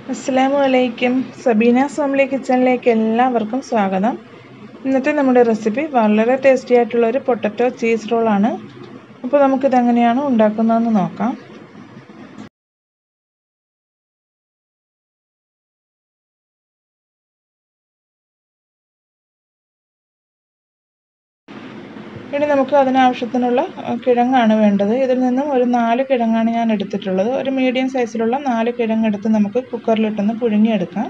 അസ്സാം വലൈക്കും സബീന സോംലി കിച്ചണിലേക്ക് എല്ലാവർക്കും സ്വാഗതം ഇന്നത്തെ നമ്മുടെ റെസിപ്പി വളരെ ടേസ്റ്റി ആയിട്ടുള്ള ഒരു പൊട്ടറ്റോ ചീസ് റോളാണ് അപ്പോൾ നമുക്കിത് എങ്ങനെയാണ് ഉണ്ടാക്കുന്നതെന്ന് നോക്കാം ഇനി നമുക്ക് അതിനാവശ്യത്തിനുള്ള കിഴങ്ങാണ് വേണ്ടത് ഇതിൽ നിന്നും ഒരു നാല് കിഴങ്ങാണ് ഞാൻ എടുത്തിട്ടുള്ളത് ഒരു മീഡിയം സൈസിലുള്ള നാല് കിഴങ്ങ് എടുത്ത് നമുക്ക് കുക്കറിലിട്ടൊന്ന് പുഴുങ്ങിയെടുക്കാം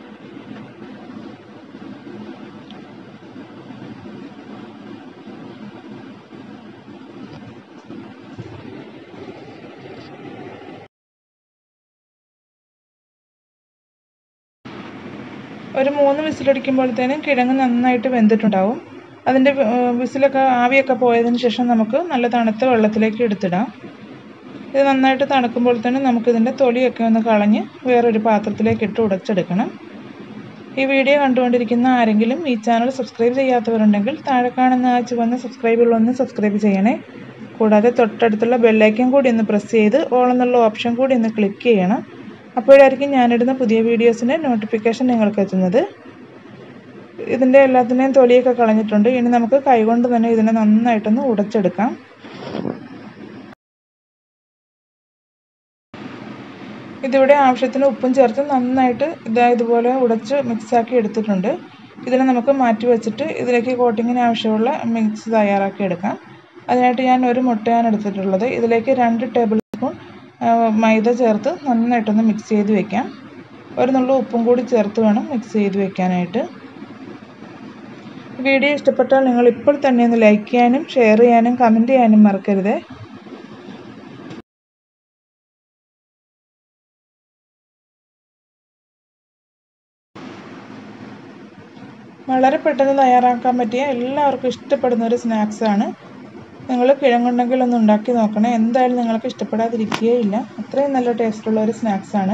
ഒരു മൂന്ന് വിസിലടിക്കുമ്പോഴത്തേനും കിഴങ്ങ് നന്നായിട്ട് വെന്തിട്ടുണ്ടാവും അതിൻ്റെ വിസിലൊക്കെ ആവിയൊക്കെ പോയതിന് ശേഷം നമുക്ക് നല്ല തണുത്ത വെള്ളത്തിലേക്ക് എടുത്തിടാം ഇത് നന്നായിട്ട് തണുക്കുമ്പോൾ തന്നെ നമുക്കിതിൻ്റെ തൊലിയൊക്കെ ഒന്ന് കളഞ്ഞ് വേറൊരു പാത്രത്തിലേക്ക് ഇട്ട് ഉടച്ചെടുക്കണം ഈ വീഡിയോ കണ്ടുകൊണ്ടിരിക്കുന്ന ആരെങ്കിലും ഈ ചാനൽ സബ്സ്ക്രൈബ് ചെയ്യാത്തവരുണ്ടെങ്കിൽ താഴെ കാണുന്ന ആ ചുവന്ന സബ്സ്ക്രൈബുള്ള ഒന്ന് സബ്സ്ക്രൈബ് ചെയ്യണേ കൂടാതെ തൊട്ടടുത്തുള്ള ബെല്ലൈക്കൻ കൂടി ഒന്ന് പ്രസ് ചെയ്ത് ഓൾ എന്നുള്ള ഓപ്ഷൻ കൂടി ഒന്ന് ക്ലിക്ക് ചെയ്യണം അപ്പോഴായിരിക്കും ഞാനിടുന്ന പുതിയ വീഡിയോസിൻ്റെ നോട്ടിഫിക്കേഷൻ നിങ്ങൾക്ക് എത്തുന്നത് ഇതിൻ്റെ എല്ലാത്തിൻ്റെയും തൊലിയൊക്കെ കളഞ്ഞിട്ടുണ്ട് ഇനി നമുക്ക് കൈകൊണ്ട് തന്നെ ഇതിനെ നന്നായിട്ടൊന്ന് ഉടച്ചെടുക്കാം ഇതിവിടെ ആവശ്യത്തിന് ഉപ്പും ചേർത്ത് നന്നായിട്ട് ഇതാ ഇതുപോലെ ഉടച്ച് മിക്സാക്കി എടുത്തിട്ടുണ്ട് ഇതിനെ നമുക്ക് മാറ്റി വെച്ചിട്ട് ഇതിലേക്ക് കോട്ടിങ്ങിന് ആവശ്യമുള്ള മിക്സ് തയ്യാറാക്കി എടുക്കാം അതിനായിട്ട് ഞാൻ ഒരു മുട്ടയാണ് എടുത്തിട്ടുള്ളത് ഇതിലേക്ക് രണ്ട് ടേബിൾ സ്പൂൺ മൈദ ചേർത്ത് നന്നായിട്ടൊന്ന് മിക്സ് ചെയ്ത് വെക്കാം ഒരു നുള്ള ഉപ്പും കൂടി ചേർത്ത് വേണം മിക്സ് ചെയ്ത് വെക്കാനായിട്ട് വീഡിയോ ഇഷ്ടപ്പെട്ടാൽ നിങ്ങൾ ഇപ്പോൾ തന്നെ ഒന്ന് ലൈക്ക് ചെയ്യാനും ഷെയർ ചെയ്യാനും കമൻറ്റ് ചെയ്യാനും മറക്കരുത് വളരെ പെട്ടെന്ന് തയ്യാറാക്കാൻ പറ്റിയ എല്ലാവർക്കും ഇഷ്ടപ്പെടുന്ന ഒരു സ്നാക്സാണ് നിങ്ങൾ കിഴങ്ങുണ്ടെങ്കിൽ ഒന്ന് ഉണ്ടാക്കി നോക്കണേ എന്തായാലും നിങ്ങൾക്ക് ഇഷ്ടപ്പെടാതിരിക്കുകയില്ല അത്രയും നല്ല ടേസ്റ്റുള്ള ഒരു സ്നാക്സാണ്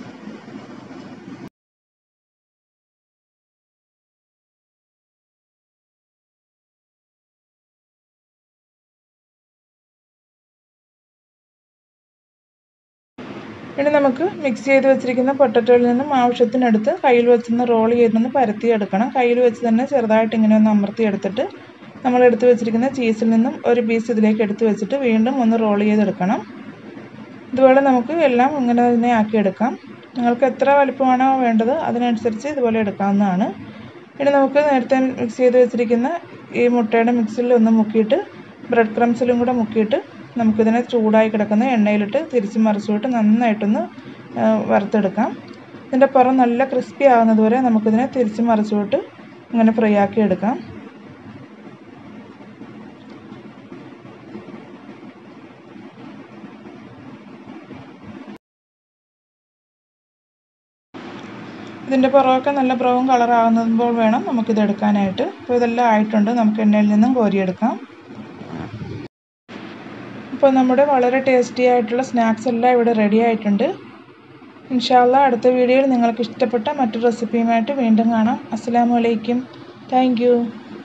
ഇനി നമുക്ക് മിക്സ് ചെയ്ത് വെച്ചിരിക്കുന്ന പൊട്ടറ്റോയിൽ നിന്നും ആവശ്യത്തിനടുത്ത് കയ്യിൽ വെച്ചൊന്ന് റോൾ ചെയ്തൊന്ന് പരത്തിയെടുക്കണം കയ്യിൽ വെച്ച് തന്നെ ചെറുതായിട്ട് ഇങ്ങനെ ഒന്ന് അമർത്തിയെടുത്തിട്ട് നമ്മൾ എടുത്ത് വെച്ചിരിക്കുന്ന ചീസിൽ നിന്നും ഒരു പീസ് ഇതിലേക്ക് എടുത്ത് വെച്ചിട്ട് വീണ്ടും ഒന്ന് റോൾ ചെയ്തെടുക്കണം ഇതുപോലെ നമുക്ക് എല്ലാം ഇങ്ങനെ തന്നെ ആക്കിയെടുക്കാം നിങ്ങൾക്ക് എത്ര വലിപ്പമാണോ വേണ്ടത് അതിനനുസരിച്ച് ഇതുപോലെ എടുക്കാവുന്നതാണ് ഇനി നമുക്ക് നേരത്തെ മിക്സ് ചെയ്ത് വെച്ചിരിക്കുന്ന ഈ മുട്ടയുടെ മിക്സിൽ ഒന്ന് മുക്കിയിട്ട് ബ്രെഡ് ക്രംസിലും കൂടെ മുക്കിയിട്ട് നമുക്കിതിനെ ചൂടായി കിടക്കുന്ന എണ്ണയിലിട്ട് തിരിച്ച് മറിച്ചുവിട്ട് നന്നായിട്ടൊന്ന് വറുത്തെടുക്കാം ഇതിൻ്റെ പുറം നല്ല ക്രിസ്പി ആകുന്നത് വരെ നമുക്കിതിനെ തിരിച്ച് മറിച്ചുവിട്ട് ഇങ്ങനെ ഫ്രൈ ആക്കി എടുക്കാം ഇതിൻ്റെ പുറമൊക്കെ നല്ല ബ്രൗൺ കളർ ആകുമ്പോൾ വേണം നമുക്കിത് എടുക്കാനായിട്ട് അപ്പോൾ ഇതെല്ലാം ആയിട്ടുണ്ട് നമുക്ക് എണ്ണയിൽ നിന്നും കോരിയെടുക്കാം അപ്പോൾ നമ്മുടെ വളരെ ടേസ്റ്റി ആയിട്ടുള്ള സ്നാക്സ് എല്ലാം ഇവിടെ റെഡി ആയിട്ടുണ്ട് ഇൻഷാല്ല അടുത്ത വീഡിയോയിൽ നിങ്ങൾക്ക് ഇഷ്ടപ്പെട്ട മറ്റു റെസിപ്പിയുമായിട്ട് വീണ്ടും കാണാം അസ്സാം വലൈക്കും താങ്ക്